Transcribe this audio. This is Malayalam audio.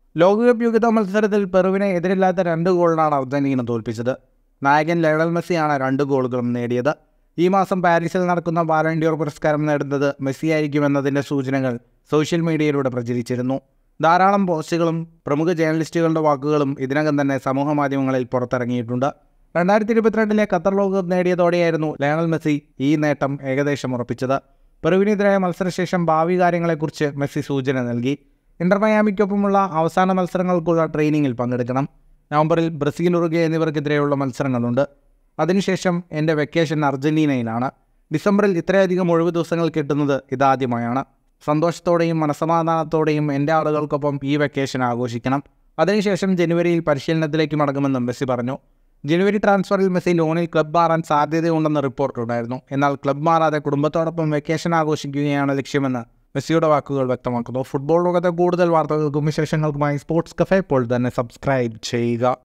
ലോകകപ്പ് യോഗ്യതാ മത്സരത്തിൽ പെറുവിനെ എതിരില്ലാത്ത രണ്ട് ഗോളിനാണ് അർജന്റീന തോൽപ്പിച്ചത് നായകൻ ലയണൽ മെസ്സിയാണ് രണ്ട് ഗോളുകളും നേടിയത് ഈ മാസം പാരീസിൽ നടക്കുന്ന ബാലൻഡിയോർ പുരസ്കാരം നേടുന്നത് മെസ്സിയായിരിക്കുമെന്നതിൻ്റെ സൂചനകൾ സോഷ്യൽ മീഡിയയിലൂടെ പ്രചരിച്ചിരുന്നു ധാരാളം പോസ്റ്റുകളും പ്രമുഖ ജേർണലിസ്റ്റുകളുടെ വാക്കുകളും ഇതിനകം തന്നെ സമൂഹ മാധ്യമങ്ങളിൽ പുറത്തിറങ്ങിയിട്ടുണ്ട് രണ്ടായിരത്തി ഇരുപത്തിരണ്ടിലെ ഖത്തർ ലോകകപ്പ് നേടിയതോടെയായിരുന്നു ലയണൽ മെസ്സി ഈ നേട്ടം ഏകദേശം ഉറപ്പിച്ചത് പെറുവിനെതിരായ മത്സരശേഷം ഭാവി കാര്യങ്ങളെക്കുറിച്ച് മെസ്സി സൂചന നൽകി ഇന്റർ മയാമിക്കൊപ്പമുള്ള അവസാന മത്സരങ്ങൾക്കുള്ള ട്രെയിനിങ്ങിൽ പങ്കെടുക്കണം നവംബറിൽ ബ്രസീൽ ഉറുഗെ എന്നിവർക്കെതിരെയുള്ള മത്സരങ്ങളുണ്ട് അതിനുശേഷം എൻ്റെ വെക്കേഷൻ അർജന്റീനയിലാണ് ഡിസംബറിൽ ഇത്രയധികം ഒഴിവ് ദിവസങ്ങൾ കിട്ടുന്നത് ഇതാദ്യമായാണ് സന്തോഷത്തോടെയും മനസമാധാനത്തോടെയും എൻ്റെ ആളുകൾക്കൊപ്പം ഈ വെക്കേഷൻ ആഘോഷിക്കണം അതിനുശേഷം ജനുവരിയിൽ പരിശീലനത്തിലേക്ക് മടങ്ങുമെന്നും മെസ്സി പറഞ്ഞു ജനുവരി ട്രാൻസ്ഫറിൽ മെസ്സി ലോണിൽ ക്ലബ് മാറാൻ സാധ്യതയുണ്ടെന്ന് റിപ്പോർട്ടുണ്ടായിരുന്നു എന്നാൽ ക്ലബ് മാറാതെ കുടുംബത്തോടൊപ്പം വെക്കേഷൻ ആഘോഷിക്കുകയാണ് ലക്ഷ്യമെന്ന് മെസ്സിയുടെ വാക്കുകൾ വ്യക്തമാക്കുന്നു ഫുട്ബോൾ ലോകത്തെ കൂടുതൽ വാർത്തകൾക്കും വിശേഷങ്ങൾക്കുമായി സ്പോർട്സ് കഫേ ഇപ്പോൾ തന്നെ സബ്സ്ക്രൈബ് ചെയ്യുക